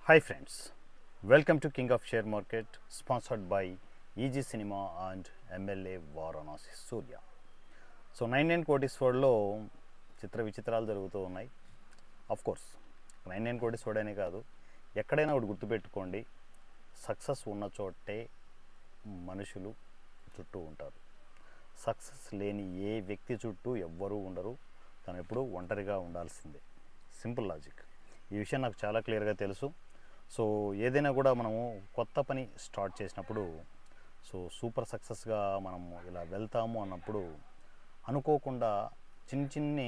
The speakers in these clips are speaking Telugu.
Hi friends, welcome to King of Share Market sponsored by EG Cinema and MLA Varanasi Surya. So nine nine Kotis వరల్డ్లో చిత్ర విచిత్రాలు జరుగుతూ ఉన్నాయి of course nine nine Kotis world అనే కాదు ఎక్కడైనా ఒకటి గుర్తుపెట్టుకోండి సక్సెస్ ఉన్న చోటే మనుషులు చుట్టూ ఉంటారు సక్సెస్ లేని ఏ వ్యక్తి చుట్టూ ఎవ్వరూ ఉండరు తను ఎప్పుడూ ఒంటరిగా ఉండాల్సిందే సింపుల్ లాజిక్ ఈ విషయం నాకు చాలా క్లియర్గా తెలుసు సో ఏదైనా కూడా మనము కొత్త పని స్టార్ట్ చేసినప్పుడు సో సూపర్ సక్సెస్గా మనము ఇలా వెళ్తాము అన్నప్పుడు అనుకోకుండా చిన్న చిన్ని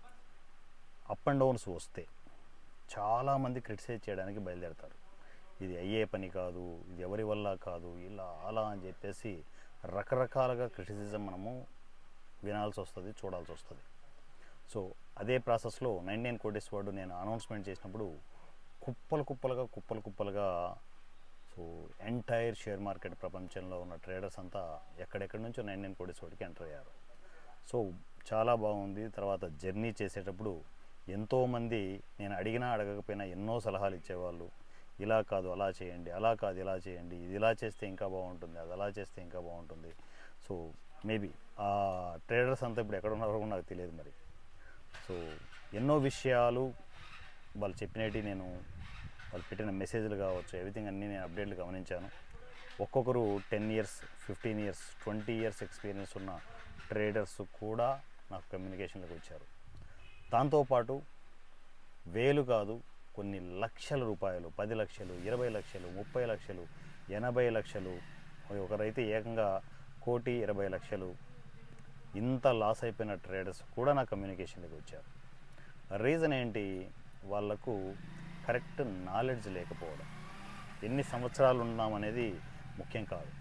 అప్ అండ్ డౌన్స్ వస్తే చాలామంది క్రిటిసైజ్ చేయడానికి బయలుదేరతారు ఇది అయ్యే పని కాదు ఇది ఎవరి వల్ల కాదు ఇలా అలా అని చెప్పేసి రకరకాలుగా క్రిటిసిజం మనము వినాల్సి వస్తుంది చూడాల్సి వస్తుంది సో అదే ప్రాసెస్లో నైన్ నైన్ కోటీస్ వర్డ్ నేను అనౌన్స్మెంట్ చేసినప్పుడు కుప్పలు కుప్పలుగా కుప్పలు కుప్పలుగా సో ఎంటైర్ షేర్ మార్కెట్ ప్రపంచంలో ఉన్న ట్రేడర్స్ అంతా ఎక్కడెక్కడి నుంచో నైన్ నైన్ కోటీస్ వర్డ్కి ఎంటర్ అయ్యారు సో చాలా బాగుంది తర్వాత జర్నీ చేసేటప్పుడు ఎంతోమంది నేను అడిగినా అడగకపోయినా ఎన్నో సలహాలు ఇచ్చేవాళ్ళు ఇలా కాదు అలా చేయండి అలా కాదు ఇలా చేయండి ఇది ఇలా చేస్తే ఇంకా బాగుంటుంది అది అలా చేస్తే ఇంకా బాగుంటుంది సో మేబీ ఆ ట్రేడర్స్ అంతా ఇప్పుడు ఎక్కడ ఉన్నారో కూడా నాకు తెలియదు మరి సో ఎన్నో విషయాలు వాళ్ళు చెప్పినవి నేను వాళ్ళు పెట్టిన మెసేజ్లు కావచ్చు ఎవ్రీథింగ్ అన్నీ నేను అప్డేట్లు గమనించాను ఒక్కొక్కరు ten years fifteen years twenty years experience ఉన్న ట్రేడర్స్ కూడా నాకు కమ్యూనికేషన్లోకి వచ్చారు దాంతోపాటు వేలు కాదు కొన్ని లక్షల రూపాయలు పది లక్షలు ఇరవై లక్షలు ముప్పై లక్షలు ఎనభై లక్షలు ఒకరైతే ఏకంగా కోటి ఇరవై లక్షలు ఇంత లాస్ అయిపోయిన ట్రేడర్స్ కూడా నా కమ్యూనికేషన్లోకి వచ్చారు రీజన్ ఏంటి వాళ్ళకు కరెక్ట్ నాలెడ్జ్ లేకపోవడం ఎన్ని సంవత్సరాలు ఉన్నామనేది ముఖ్యం కాదు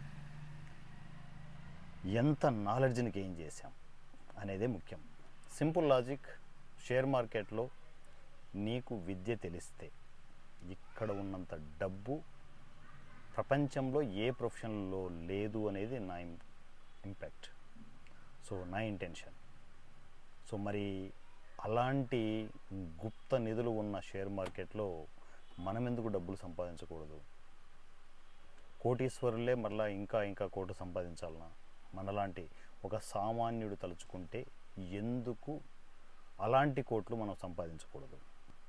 ఎంత నాలెడ్జ్ని గెయిన్ చేశాం అనేదే ముఖ్యం సింపుల్ లాజిక్ షేర్ మార్కెట్లో నీకు విద్య తెలిస్తే ఇక్కడ ఉన్నంత డబ్బు ప్రపంచంలో ఏ ప్రొఫెషన్లో లేదు అనేది నా ఇంపాక్ట్ సో నా ఇంటెన్షన్ సో మరి అలాంటి గుప్త నిధులు ఉన్న షేర్ మార్కెట్లో మనం ఎందుకు డబ్బులు సంపాదించకూడదు కోటీశ్వరులే మరలా ఇంకా ఇంకా కోటు సంపాదించాలన్నా మనలాంటి ఒక సామాన్యుడు తలుచుకుంటే ఎందుకు అలాంటి కోట్లు మనం సంపాదించకూడదు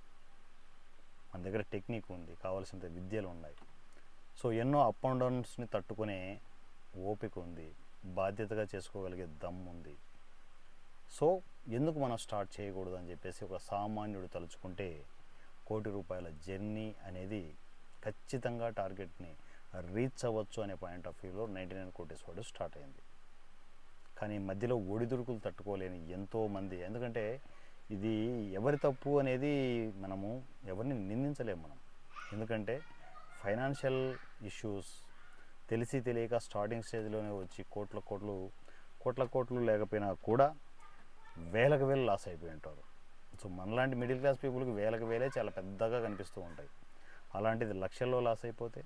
మన దగ్గర టెక్నిక్ ఉంది కావాల్సినంత విద్యలు ఉన్నాయి సో ఎన్నో అప్ అండ్ డౌన్స్ని తట్టుకునే ఓపిక ఉంది బాధ్యతగా చేసుకోగలిగే దమ్ ఉంది సో ఎందుకు మనం స్టార్ట్ చేయకూడదు అని చెప్పేసి ఒక సామాన్యుడు తలుచుకుంటే కోటి రూపాయల జర్నీ అనేది ఖచ్చితంగా టార్గెట్ని రీచ్ అవ్వచ్చు అనే పాయింట్ ఆఫ్ వ్యూలో నైంటీ నైన్ కోటీస్ వాడు స్టార్ట్ అయింది కానీ మధ్యలో ఒడిదుడుకులు తట్టుకోలేని ఎంతోమంది ఎందుకంటే ఇది ఎవరి తప్పు అనేది మనము ఎవరిని నిందించలేము మనం ఎందుకంటే ఫైనాన్షియల్ ఇష్యూస్ తెలిసి తెలియక స్టార్టింగ్ స్టేజ్లోనే వచ్చి కోట్ల కోట్లు కోట్ల కోట్లు లేకపోయినా కూడా వేలకు వేలు లాస్ అయిపోయి ఉంటారు సో మనలాంటి మిడిల్ క్లాస్ పీపుల్కి వేలకు వేలే చాలా పెద్దగా కనిపిస్తూ ఉంటాయి అలాంటిది లక్షల్లో లాస్ అయిపోతే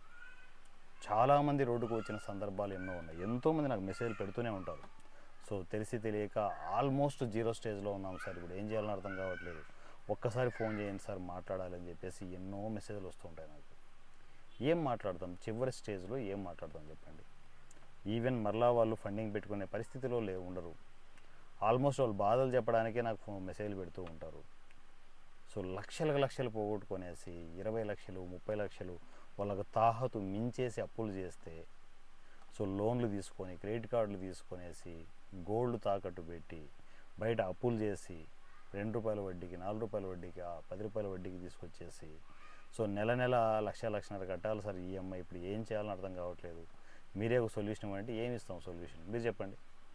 చాలామంది రోడ్డుకు వచ్చిన సందర్భాలు ఎన్నో ఉన్నాయి ఎంతోమంది నాకు మెసేజ్లు పెడుతూనే ఉంటారు సో తెలిసి తెలియక ఆల్మోస్ట్ జీరో స్టేజ్లో ఉన్నాం సార్ ఇప్పుడు ఏం చేయాలని అర్థం కావట్లేదు ఒక్కసారి ఫోన్ చేయండి సార్ మాట్లాడాలి అని చెప్పేసి ఎన్నో మెసేజ్లు వస్తుంటాయి నాకు ఏం మాట్లాడతాం చివరి స్టేజ్లో ఏం మాట్లాడతాం చెప్పండి ఈవెన్ మరలా వాళ్ళు ఫండింగ్ పెట్టుకునే పరిస్థితిలో లే ఉండరు ఆల్మోస్ట్ వాళ్ళు బాధలు చెప్పడానికే నాకు ఫోన్ మెసేజ్లు పెడుతూ ఉంటారు సో లక్షలకు లక్షలు పోగొట్టుకొనేసి ఇరవై లక్షలు ముప్పై లక్షలు వాళ్ళకు తాహతు మించేసి అప్పులు చేస్తే సో లోన్లు తీసుకొని క్రెడిట్ కార్డులు తీసుకొనేసి గోల్డ్ తాకట్టు పెట్టి బయట అప్పులు చేసి రెండు రూపాయల వడ్డీకి నాలుగు రూపాయల వడ్డీకి ఆ పది రూపాయల వడ్డీకి తీసుకొచ్చేసి సో నెల నెల లక్ష లక్షన్నర కట్టాలి సార్ ఈఎంఐ ఇప్పుడు ఏం చేయాలని అర్థం కావట్లేదు మీరే ఒక సొల్యూషన్ ఇవ్వండి ఏమి ఇస్తాం సొల్యూషన్ మీరు చెప్పండి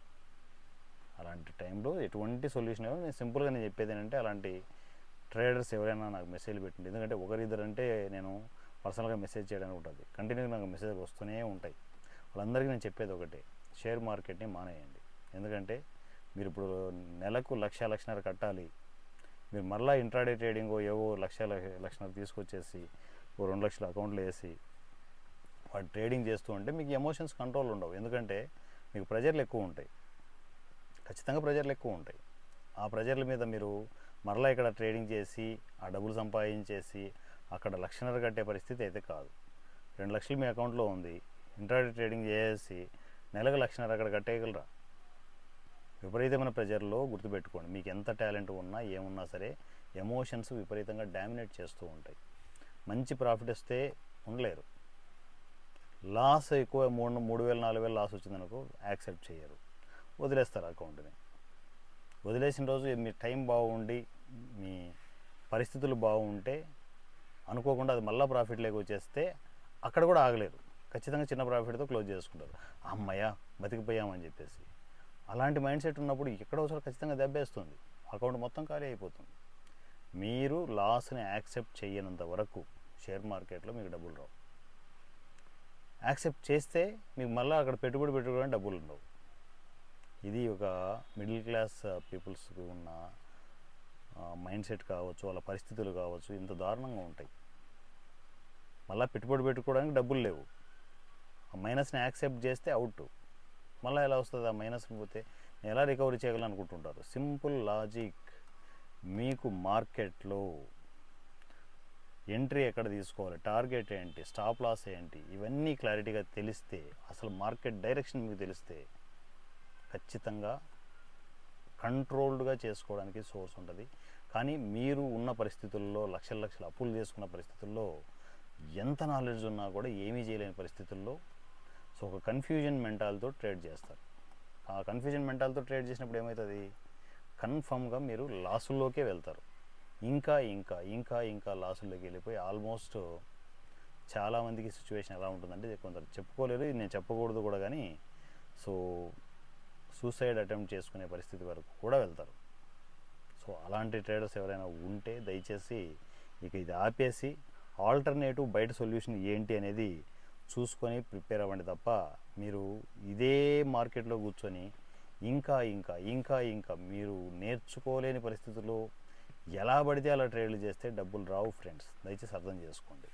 అలాంటి టైంలో ఎటువంటి సొల్యూషన్ ఏమో నేను సింపుల్గా నేను చెప్పేది ఏంటంటే అలాంటి ట్రేడర్స్ ఎవరైనా నాకు మెసేజ్ పెట్టండి ఎందుకంటే ఒకరిద్దరు అంటే నేను పర్సనల్గా మెసేజ్ చేయడానికి ఉంటుంది కంటిన్యూగా నాకు మెసేజ్ వస్తూనే ఉంటాయి వాళ్ళందరికీ నేను చెప్పేది ఒకటే షేర్ మార్కెట్ని మానేయండి ఎందుకంటే మీరు ఇప్పుడు నెలకు లక్ష లక్షన్నర కట్టాలి మీరు మళ్ళీ ఇంట్రాడే ట్రేడింగ్ ఏవో లక్ష లక్షన్నర తీసుకొచ్చేసి ఓ రెండు లక్షల అకౌంట్లో వేసి వాడు ట్రేడింగ్ చేస్తూ ఉంటే మీకు ఎమోషన్స్ కంట్రోల్ ఉండవు ఎందుకంటే మీకు ప్రెజర్లు ఎక్కువ ఉంటాయి ఖచ్చితంగా ప్రెజర్లు ఎక్కువ ఉంటాయి ఆ ప్రెజర్ల మీద మీరు మరలా ఇక్కడ ట్రేడింగ్ చేసి ఆ డబ్బులు సంపాదించేసి అక్కడ లక్షన్నర కట్టే పరిస్థితి అయితే కాదు రెండు లక్షలు మీ అకౌంట్లో ఉంది ఇంట్రాడే ట్రేడింగ్ చేసేసి నెలకు లక్షన్నర అక్కడ కట్టేయగలరా విపరీతమైన ప్రెజర్లో గుర్తుపెట్టుకోండి మీకు ఎంత టాలెంట్ ఉన్నా ఏమున్నా సరే ఎమోషన్స్ విపరీతంగా డామినేట్ చేస్తూ ఉంటాయి మంచి ప్రాఫిట్ వస్తే ఉండలేరు లాస్ ఎక్కువ మూడు మూడు వేలు నాలుగు వేలు లాస్ వచ్చిందనుకో యాక్సెప్ట్ చేయరు వదిలేస్తారు అకౌంట్ని వదిలేసిన రోజు మీ టైం బాగుండి మీ పరిస్థితులు బాగుంటే అనుకోకుండా అది మళ్ళీ ప్రాఫిట్ లేక వచ్చేస్తే అక్కడ కూడా ఆగలేరు ఖచ్చితంగా చిన్న ప్రాఫిట్తో క్లోజ్ చేసుకుంటారు అమ్మయ్య బతికిపోయామని చెప్పేసి అలాంటి మైండ్ సెట్ ఉన్నప్పుడు ఎక్కడో ఒకసారి ఖచ్చితంగా దెబ్బేస్తుంది అకౌంట్ మొత్తం ఖాళీ అయిపోతుంది మీరు లాస్ని యాక్సెప్ట్ చేయనంత వరకు షేర్ మార్కెట్లో మీకు డబ్బులు రావు యాక్సెప్ట్ చేస్తే మీకు మళ్ళీ అక్కడ పెట్టుబడి పెట్టుకోవడానికి డబ్బులు ఉండవు ఇది ఒక మిడిల్ క్లాస్ పీపుల్స్కి ఉన్న మైండ్ సెట్ కావచ్చు వాళ్ళ పరిస్థితులు కావచ్చు ఇంత దారుణంగా ఉంటాయి మళ్ళీ పెట్టుబడి పెట్టుకోవడానికి డబ్బులు లేవు ఆ మైనస్ని యాక్సెప్ట్ చేస్తే అవుట్ మళ్ళీ ఎలా వస్తుంది ఆ మైనస్ని పోతే నేను ఎలా రికవరీ చేయగలను అనుకుంటుంటారు సింపుల్ లాజిక్ మీకు మార్కెట్లో ఎంట్రీ ఎక్కడ తీసుకోవాలి టార్గెట్ ఏంటి స్టాప్ లాస్ ఏంటి ఇవన్నీ క్లారిటీగా తెలిస్తే అసలు మార్కెట్ డైరెక్షన్ మీకు తెలిస్తే ఖచ్చితంగా కంట్రోల్డ్గా చేసుకోవడానికి సోర్స్ ఉంటుంది కానీ మీరు ఉన్న పరిస్థితుల్లో లక్షల లక్షల అప్పులు చేసుకున్న పరిస్థితుల్లో ఎంత నాలెడ్జ్ ఉన్నా కూడా ఏమీ చేయలేని పరిస్థితుల్లో సో ఒక కన్ఫ్యూజన్ మెంటాల్తో ట్రేడ్ చేస్తారు ఆ కన్ఫ్యూజన్ మెంటాల్తో ట్రేడ్ చేసినప్పుడు ఏమవుతుంది కన్ఫర్మ్గా మీరు లాసుల్లోకే వెళ్తారు ఇంకా ఇంకా ఇంకా ఇంకా లాసుల్లోకి వెళ్ళిపోయి ఆల్మోస్ట్ చాలామందికి సిచ్యువేషన్ ఎలా ఉంటుందంటే కొందరు చెప్పుకోలేరు ఇది నేను చెప్పకూడదు కూడా కానీ సో సూసైడ్ అటెంప్ట్ చేసుకునే పరిస్థితి వరకు కూడా వెళ్తారు సో అలాంటి ట్రేడర్స్ ఎవరైనా ఉంటే దయచేసి ఇక ఇది ఆపేసి ఆల్టర్నేటివ్ బయట సొల్యూషన్ ఏంటి అనేది చూసుకొని ప్రిపేర్ అవ్వండి తప్ప మీరు ఇదే మార్కెట్లో కూర్చొని ఇంకా ఇంకా ఇంకా ఇంకా మీరు నేర్చుకోలేని పరిస్థితుల్లో ఎలా పడితే అలా ట్రేడ్లు చేస్తే డబ్బులు రావు ఫ్రెండ్స్ దయచేసి అర్థం చేసుకోండి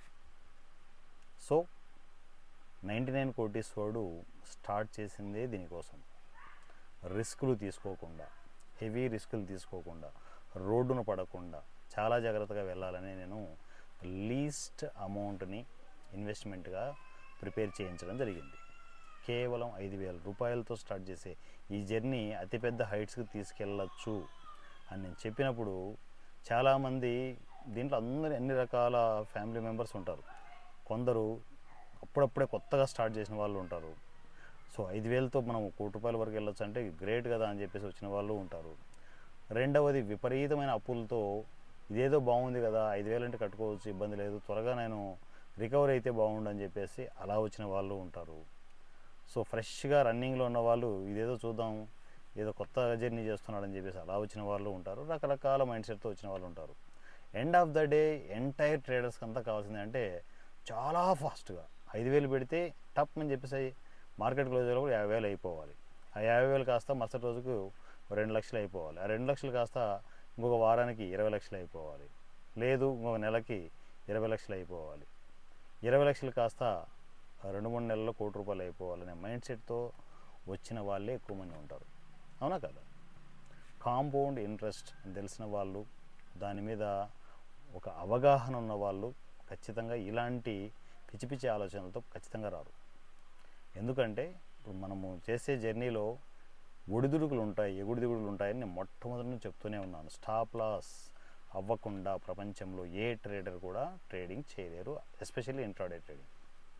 సో నైంటీ నైన్ కోటీస్ వాడు స్టార్ట్ చేసిందే దీనికోసం రిస్కులు తీసుకోకుండా హెవీ రిస్కులు తీసుకోకుండా రోడ్డును పడకుండా చాలా జాగ్రత్తగా వెళ్ళాలని నేను లీస్ట్ అమౌంట్ని ఇన్వెస్ట్మెంట్గా ప్రిపేర్ చేయించడం జరిగింది కేవలం ఐదు వేల రూపాయలతో స్టార్ట్ చేసే ఈ జర్నీ అతిపెద్ద హైట్స్కి తీసుకెళ్ళచ్చు అని నేను చెప్పినప్పుడు చాలామంది దీంట్లో అందరు ఎన్ని రకాల ఫ్యామిలీ మెంబర్స్ ఉంటారు కొందరు అప్పుడప్పుడే కొత్తగా స్టార్ట్ చేసిన వాళ్ళు ఉంటారు సో ఐదు వేలతో మనం కోటి రూపాయల వరకు వెళ్ళొచ్చు అంటే గ్రేట్ కదా అని చెప్పేసి వచ్చిన వాళ్ళు ఉంటారు రెండవది విపరీతమైన అప్పులతో ఇదేదో బాగుంది కదా ఐదు వేలు అంటే కట్టుకోవచ్చు ఇబ్బంది లేదు త్వరగా నేను రికవరీ అయితే బాగుండు అని చెప్పేసి అలా వచ్చిన వాళ్ళు ఉంటారు సో ఫ్రెష్గా రన్నింగ్లో ఉన్న వాళ్ళు ఇదేదో చూద్దాం ఏదో కొత్త జర్నీ చేస్తున్నాడని చెప్పేసి అలా వచ్చిన వాళ్ళు ఉంటారు రకరకాల మైండ్ సెట్తో వచ్చిన వాళ్ళు ఉంటారు end of the day entire ట్రేడర్స్కి అంతా కావాల్సింది అంటే చాలా ఫాస్ట్గా ఐదు వేలు పెడితే టప్ అని చెప్పేసి మార్కెట్ క్లోజ్ అయ్యేటప్పుడు యాభై వేలు అయిపోవాలి ఆ యాభై వేలు కాస్త మరుసటి రోజుకు రెండు లక్షలు అయిపోవాలి ఆ రెండు లక్షలు కాస్త ఇంకొక వారానికి ఇరవై లక్షలు అయిపోవాలి లేదు ఇంకొక నెలకి ఇరవై లక్షలు అయిపోవాలి ఇరవై లక్షలు కాస్త రెండు మూడు నెలల్లో కోటి రూపాయలు అయిపోవాలనే మైండ్ సెట్తో వచ్చిన వాళ్ళే ఎక్కువ మంది ఉంటారు అవునా కదా కాంపౌండ్ ఇంట్రెస్ట్ అని తెలిసిన వాళ్ళు దాని మీద ఒక అవగాహన ఉన్న వాళ్ళు ఖచ్చితంగా ఇలాంటి పిచ్చి పిచ్చి ఆలోచనలతో ఖచ్చితంగా రారు ఎందుకంటే ఇప్పుడు మనము చేసే జర్నీలో ఒడిదుడుకులు ఉంటాయి ఎగుడిదిగుడులు ఉంటాయని నేను మొట్టమొదటి నుంచి చెప్తూనే ఉన్నాను స్టాప్ లాస్ అవ్వకుండా ప్రపంచంలో ఏ ట్రేడర్ కూడా ట్రేడింగ్ చేయలేరు ఎస్పెషల్లీ ఇంట్రాడే ట్రేడింగ్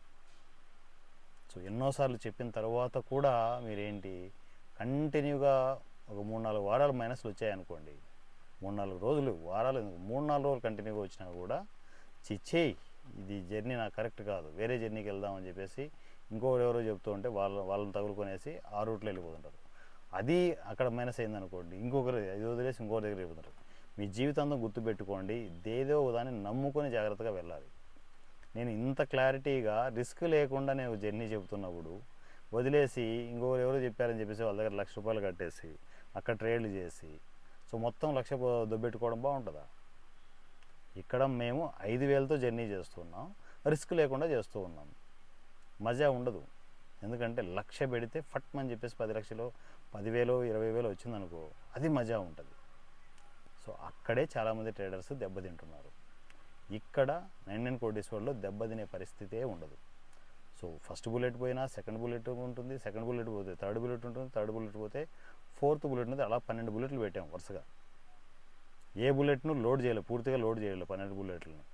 సో ఎన్నోసార్లు చెప్పిన తర్వాత కూడా మీరేంటి కంటిన్యూగా ఒక మూడు నాలుగు వారాలు మైనస్లు వచ్చాయనుకోండి మూడు నాలుగు రోజులు వారాలు ఎందుకు, మూడు నాలుగు రోజులు కంటిన్యూగా వచ్చినా కూడా చిచ్చేయి ఇది జర్నీ నాకు కరెక్ట్ కాదు వేరే జర్నీకి వెళ్దామని చెప్పేసి ఇంకొకరు ఎవరో చెప్తూ ఉంటే వాళ్ళ వాళ్ళని తగులుకొనేసి ఆ రూట్లో వెళ్ళిపోతుంటారు అది అక్కడ మైనస్ అయిందనుకోండి ఇంకొకరు అది వదిలేసి ఇంకొకరి దగ్గర వెళ్ళిపోతారు మీ జీవితాంతం గుర్తుపెట్టుకోండి ఇదేదో దాన్ని నమ్ముకొని జాగ్రత్తగా వెళ్ళాలి నేను ఇంత క్లారిటీగా రిస్క్ లేకుండా నేను జర్నీ చెబుతున్నప్పుడు వదిలేసి ఇంకొకరు ఎవరో చెప్పారని చెప్పేసి వాళ్ళ దగ్గర లక్ష రూపాయలు కట్టేసి అక్కడ ట్రేడ్లు చేసి సో మొత్తం లక్ష పో- దొబ్బెట్టుకోవడం బాగుంటుందా ఇక్కడ మేము ఐదు వేలతో జర్నీ చేస్తున్నాం రిస్క్ లేకుండా చేస్తూ ఉన్నాం మజా ఉండదు ఎందుకంటే లక్ష పెడితే ఫట్ అని చెప్పేసి పది లక్షలు పదివేలు ఇరవై వేలు వచ్చిందనుకో అది మజా ఉంటుంది సో అక్కడే చాలామంది ట్రేడర్స్ దెబ్బతింటున్నారు ఇక్కడ నైన్ నైన్ కోటేశ్వర్లో దెబ్బతినే పరిస్థితే ఉండదు సో ఫస్ట్ బుల్లెట్ పోయినా సెకండ్ బుల్లెట్ ఉంటుంది సెకండ్ బుల్లెట్ పోతే థర్డ్ బుల్లెట్ ఉంటుంది థర్డ్ బుల్లెట్ పోతే ఫోర్త్ బుల్లెట్ ఉంటుంది అలా పన్నెండు బుల్లెట్లు పెట్టాం వరుసగా ఏ బుల్లెట్ను లోడ్ చేయలేదు పూర్తిగా లోడ్ చేయలేదు పన్నెండు బుల్లెట్లను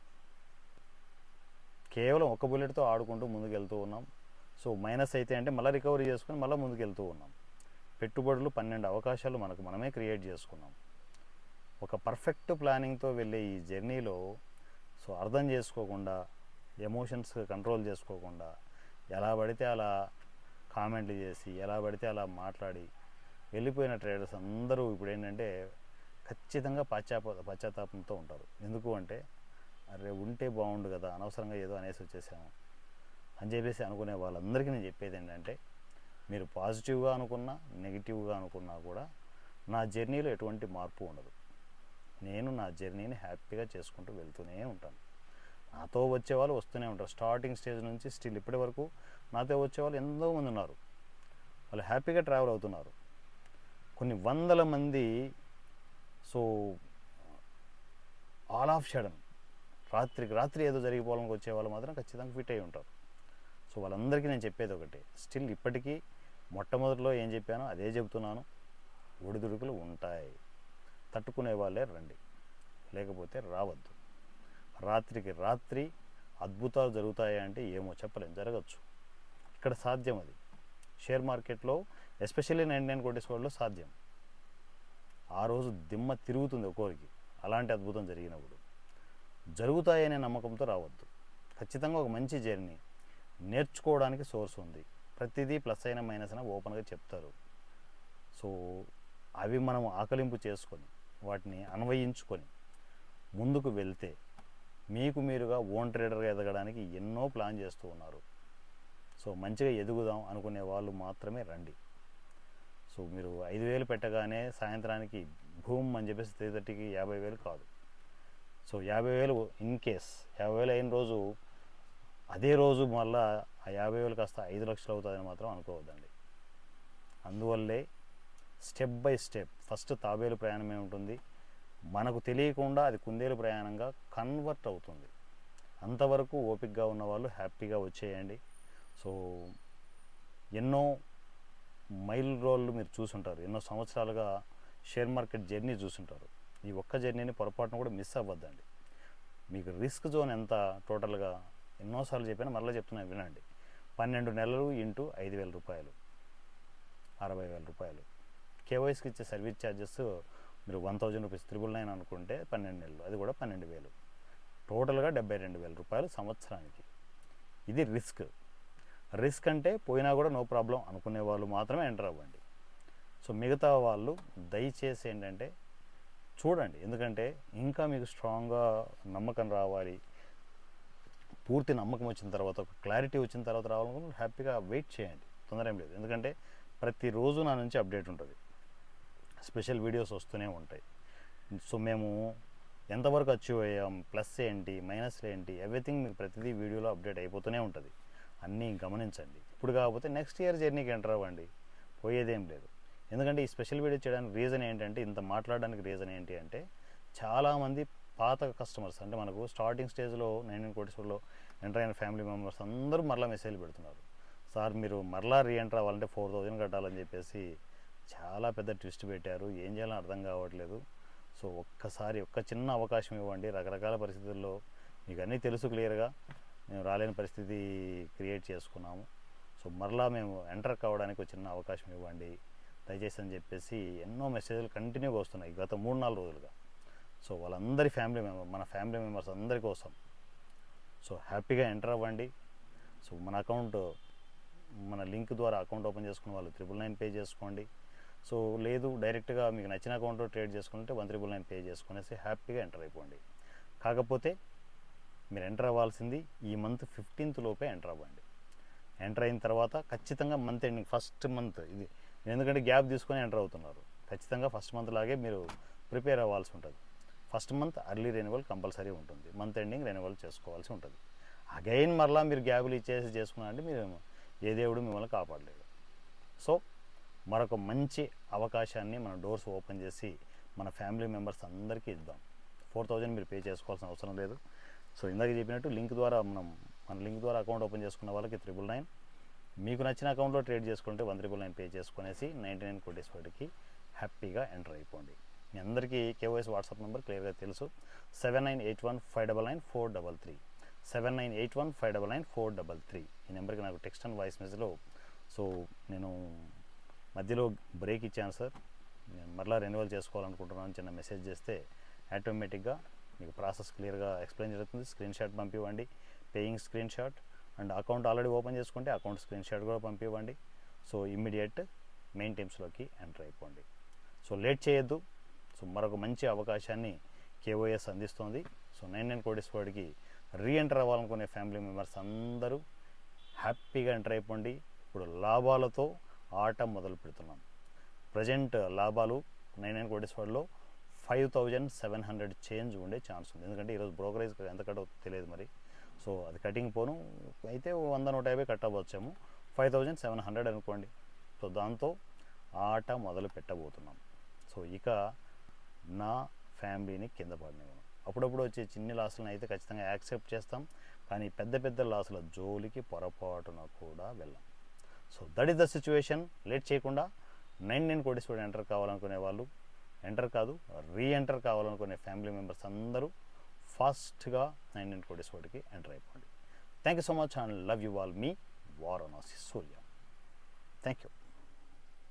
కేవలం ఒక బుల్లెట్తో ఆడుకుంటూ ముందుకు వెళ్తూ ఉన్నాం సో మైనస్ అయితే అంటే మళ్ళీ రికవరీ చేసుకుని మళ్ళీ ముందుకు వెళ్తూ ఉన్నాం పెట్టుబడులు పన్నెండు అవకాశాలు మనకు మనమే క్రియేట్ చేసుకున్నాం ఒక పర్ఫెక్ట్ ప్లానింగ్తో వెళ్ళే ఈ జర్నీలో సో అర్థం చేసుకోకుండా ఎమోషన్స్ కంట్రోల్ చేసుకోకుండా ఎలా పడితే అలా కామెంట్లు చేసి ఎలా పడితే అలా మాట్లాడి వెళ్ళిపోయిన ట్రేడర్స్ అందరూ ఇప్పుడు ఏంటంటే ఖచ్చితంగా పాశ్చాప పశ్చాత్తాపంతో ఉంటారు ఎందుకు అంటే అరే ఉంటే బాగుండు కదా అనవసరంగా ఏదో అనేసి వచ్చేసాము అని చెప్పేసి అనుకునే వాళ్ళందరికీ నేను చెప్పేది ఏంటంటే మీరు పాజిటివ్గా అనుకున్నా నెగిటివ్గా అనుకున్నా కూడా నా జర్నీలో ఎటువంటి మార్పు ఉండదు నేను నా జర్నీని హ్యాపీగా చేసుకుంటూ వెళ్తూనే ఉంటాను నాతో వచ్చేవాళ్ళు వస్తూనే ఉంటారు స్టార్టింగ్ స్టేజ్ నుంచి స్టిల్ ఇప్పటి వరకు నాతో వచ్చేవాళ్ళు ఎంతో మంది ఉన్నారు వాళ్ళు హ్యాపీగా ట్రావెల్ అవుతున్నారు కొన్ని వందల మంది సో ఆల్ ఆఫ్ షడన్ రాత్రికి రాత్రి ఏదో జరిగిపోవాలని వచ్చే వాళ్ళు మాత్రం ఖచ్చితంగా ఫిట్ అయి ఉంటారు సో వాళ్ళందరికీ నేను చెప్పేది ఒకటే స్టిల్ ఇప్పటికీ మొట్టమొదటిలో ఏం చెప్పానో అదే చెబుతున్నాను ఒడిదుడుకులు ఉంటాయి తట్టుకునే వాళ్ళే రండి లేకపోతే రావద్దు రాత్రికి రాత్రి అద్భుతాలు జరుగుతాయి అంటే ఏమో చెప్పలేం జరగచ్చు ఇక్కడ సాధ్యం అది షేర్ మార్కెట్లో ఎస్పెషల్లీ నైన్ నైన్ కోటేశ్వర్లో సాధ్యం ఆ రోజు దిమ్మ తిరుగుతుంది ఒక్కోరికి అలాంటి అద్భుతం జరిగినప్పుడు జరుగుతాయనే నమ్మకంతో రావద్దు ఖచ్చితంగా ఒక మంచి జర్నీ నేర్చుకోవడానికి సోర్స్ ఉంది ప్రతిదీ ప్లస్ అయినా మైనస్ అయినా ఓపెన్గా చెప్తారు సో అవి మనం ఆకలింపు చేసుకొని వాటిని అన్వయించుకొని ముందుకు వెళ్తే మీకు మీరుగా ఓన్ ట్రేడర్గా ఎదగడానికి ఎన్నో ప్లాన్ చేస్తూ ఉన్నారు సో మంచిగా ఎదుగుదాం అనుకునే వాళ్ళు మాత్రమే రండి సో మీరు ఐదు వేలు పెట్టగానే సాయంత్రానికి భూమ్ అని చెప్పేసి త్రీ థర్టీకి యాభై వేలు కాదు సో యాభై వేలు ఇన్ కేస్ యాభై వేలు అయిన రోజు అదే రోజు మళ్ళా ఆ యాభై వేలు కాస్త ఐదు లక్షలు అవుతుందని మాత్రం అనుకోవద్దండి అందువల్లే స్టెప్ బై స్టెప్ ఫస్ట్ తాబేలు ప్రయాణం ఏముంటుంది మనకు తెలియకుండా అది కుందేలు ప్రయాణంగా కన్వర్ట్ అవుతుంది అంతవరకు ఓపికగా ఉన్న వాళ్ళు హ్యాపీగా వచ్చేయండి సో ఎన్నో మైల్ రోళ్ళు మీరు చూసుంటారు ఎన్నో సంవత్సరాలుగా షేర్ మార్కెట్ జర్నీ చూసుంటారు ఈ ఒక్క జర్నీని పొరపాటున కూడా మిస్ అవ్వద్దండి మీకు రిస్క్ జోన్ ఎంత టోటల్గా ఎన్నోసార్లు చెప్పాను మరలా చెప్తున్నా వినండి పన్నెండు నెలలు ఇంటూ ఐదు వేల రూపాయలు అరవై వేల రూపాయలు కేవైసీకి ఇచ్చే సర్వీస్ ఛార్జెస్ మీరు one thousand rupees triple nine అనుకుంటే పన్నెండు నెలలు అది కూడా పన్నెండు వేలు టోటల్గా డెబ్బై రెండు వేల రూపాయలు సంవత్సరానికి ఇది రిస్క్ రిస్క్ అంటే పోయినా కూడా నో ప్రాబ్లం అనుకునే వాళ్ళు మాత్రమే ఎంటర్ అవ్వండి సో మిగతా వాళ్ళు దయచేసి ఏంటంటే చూడండి ఎందుకంటే ఇంకా మీకు స్ట్రాంగ్గా నమ్మకం రావాలి పూర్తి నమ్మకం వచ్చిన తర్వాత ఒక క్లారిటీ వచ్చిన తర్వాత రావాలనుకుంటే హ్యాపీగా వెయిట్ చేయండి తొందర ఏం లేదు ఎందుకంటే ప్రతిరోజు నా నుంచి అప్డేట్ ఉంటుంది స్పెషల్ వీడియోస్ వస్తూనే ఉంటాయి సో మేము ఎంతవరకు అచీవ్ అయ్యాం ప్లస్ ఏంటి మైనస్లు ఏంటి ఎవ్రీథింగ్ మీకు ప్రతిదీ వీడియోలో అప్డేట్ అయిపోతూనే ఉంటుంది అన్నీ గమనించండి ఇప్పుడు కాకపోతే నెక్స్ట్ ఇయర్ జర్నీకి ఎంటర్ అవ్వండి పోయేదేం లేదు ఎందుకంటే ఈ స్పెషల్ వీడియో చేయడానికి రీజన్ ఏంటంటే ఇంత మాట్లాడడానికి రీజన్ ఏంటి అంటే చాలామంది పాత కస్టమర్స్ అంటే మనకు స్టార్టింగ్ స్టేజ్లో నైన్ నైన్ కోటీస్లో ఎంటర్ అయిన ఫ్యామిలీ మెంబర్స్ అందరూ మరలా మెసేజ్లు పెడుతున్నారు సార్ మీరు మరలా రీఎంటర్ అవ్వాలంటే ఫోర్ థౌజండ్ కట్టాలని చెప్పేసి చాలా పెద్ద ట్విస్ట్ పెట్టారు ఏం చేయాలని అర్థం కావట్లేదు సో ఒక్కసారి ఒక్క చిన్న అవకాశం ఇవ్వండి రకరకాల పరిస్థితుల్లో మీకు అన్నీ తెలుసు క్లియర్గా మేము రాలేని పరిస్థితి క్రియేట్ చేసుకున్నాము సో మరలా మేము ఎంటర్ కావడానికి ఒక చిన్న అవకాశం ఇవ్వండి దయచేసి అని చెప్పేసి ఎన్నో మెసేజ్లు కంటిన్యూగా వస్తున్నాయి గత మూడు నాలుగు రోజులుగా సో వాళ్ళందరి ఫ్యామిలీ మెంబర్ మన ఫ్యామిలీ మెంబర్స్ అందరి కోసం సో హ్యాపీగా ఎంటర్ అవ్వండి సో మన అకౌంట్ మన లింక్ ద్వారా అకౌంట్ ఓపెన్ చేసుకున్న వాళ్ళు త్రిబుల్ నైన్ పే చేసుకోండి సో లేదు డైరెక్ట్గా మీకు నచ్చిన అకౌంట్లో ట్రేడ్ చేసుకుంటే వన్ త్రిబుల్ నైన్ పే చేసుకునేసి హ్యాపీగా ఎంటర్ అయిపోండి కాకపోతే మీరు ఎంటర్ అవ్వాల్సింది ఈ మంత్ ఫిఫ్టీన్త్ లోపే ఎంటర్ అవ్వండి ఎంటర్ అయిన తర్వాత ఖచ్చితంగా మంత్ ఎండింగ్ ఫస్ట్ మంత్ ఇది ఎందుకంటే గ్యాప్ తీసుకొని ఎంటర్ అవుతున్నారు ఖచ్చితంగా ఫస్ట్ మంత్ లాగే మీరు ప్రిపేర్ అవ్వాల్సి ఉంటుంది first month early renewal compulsory ఉంటుంది మంత్ ఎండింగ్ రెన్యువల్ చేసుకోవాల్సి ఉంటుంది అగైన్ మరలా మీరు గ్యాబులు ఇచ్చేసి చేసుకున్నారంటే మీరు ఏ దేవుడు మిమ్మల్ని కాపాడలేడు సో మరొక మంచి అవకాశాన్ని మన డోర్స్ ఓపెన్ చేసి మన ఫ్యామిలీ మెంబర్స్ అందరికీ ఇద్దాం ఫోర్ థౌజండ్ మీరు పే చేసుకోవాల్సిన అవసరం లేదు సో ఇందాక చెప్పినట్టు లింక్ ద్వారా మనం మన లింక్ ద్వారా అకౌంట్ ఓపెన్ చేసుకున్న వాళ్ళకి త్రిబుల్ నైన్ మీకు నచ్చిన అకౌంట్లో ట్రేడ్ చేసుకుంటే వన్ త్రిబుల్ నైన్ పే చేసుకునేసి నైంటీ నైన్ కోటీస్ వాటికి హ్యాపీగా ఎంటర్ అయిపోండి మీ అందరికీ కేవైఎస్ వాట్సాప్ నెంబర్ క్లియర్గా తెలుసు seven nine eight one five double nine four double three seven nine eight one five double nine four double three ఈ నెంబర్కి నాకు టెక్స్ట్ అండ్ వాయిస్ మెసేజ్లో సో నేను మధ్యలో బ్రేక్ ఇచ్చాను సార్ నేను మరలా రెన్యువల్ చేసుకోవాలనుకుంటున్నాను చిన్న మెసేజ్ చేస్తే ఆటోమేటిక్గా మీకు ప్రాసెస్ క్లియర్గా ఎక్స్ప్లెయిన్ జరుగుతుంది స్క్రీన్ షాట్ పంపివ్వండి paying screenshot and account already open చేసుకుంటే అకౌంట్ స్క్రీన్ షాట్ కూడా పంపివ్వండి సో ఇమ్మీడియట్ మెయిన్ టీమ్స్లోకి ఎంటర్ అయిపోండి సో లేట్ చేయొద్దు సో మరొక మంచి అవకాశాన్ని కేఓఎస్ అందిస్తోంది సో నైన్ నైన్ కోటీస్ వాడికి రీ ఎంటర్ అవ్వాలనుకునే ఫ్యామిలీ మెంబర్స్ అందరూ హ్యాపీగా ఎంటర్ అయిపోండి ఇప్పుడు లాభాలతో ఆట మొదలు పెడుతున్నాం ప్రజెంట్ లాభాలు నైన్ నైన్ కోటీస్ వాడిలో five thousand seven hundred change ఉండే ఛాన్స్ ఉంది ఎందుకంటే ఈరోజు బ్రోకరేజ్ ఎంత కట్ అవుతుందో తెలియదు మరి సో అది కటింగ్ పోను అయితే వంద నూట యాభై కట్ అవ్వచ్చాము ఫైవ్ థౌజండ్ సెవెన్ హండ్రెడ్ అనుకోండి సో దాంతో ఆట మొదలు పెట్టబోతున్నాం సో ఇక నా ఫ్యామిలీని కింద పడినవ్వను అప్పుడప్పుడు వచ్చే చిన్ని లాసులను అయితే ఖచ్చితంగా యాక్సెప్ట్ చేస్తాం కానీ పెద్ద పెద్ద లాసుల జోలికి పొరపాటున కూడా వెళ్ళాం so that is the situation late చేయకుండా నైన్ నైన్ కోటీస్ కూడా ఎంటర్ కావాలనుకునే వాళ్ళు ఎంటర్ కాదు రీ ఎంటర్ కావాలనుకునే ఫ్యామిలీ మెంబర్స్ అందరూ ఫాస్ట్గా నైన్ నైన్ కోటీస్ వాటికి ఎంటర్ అయిపోండి thank you so much and love you all మీ వారణాసి సూర్య థ్యాంక్ యూ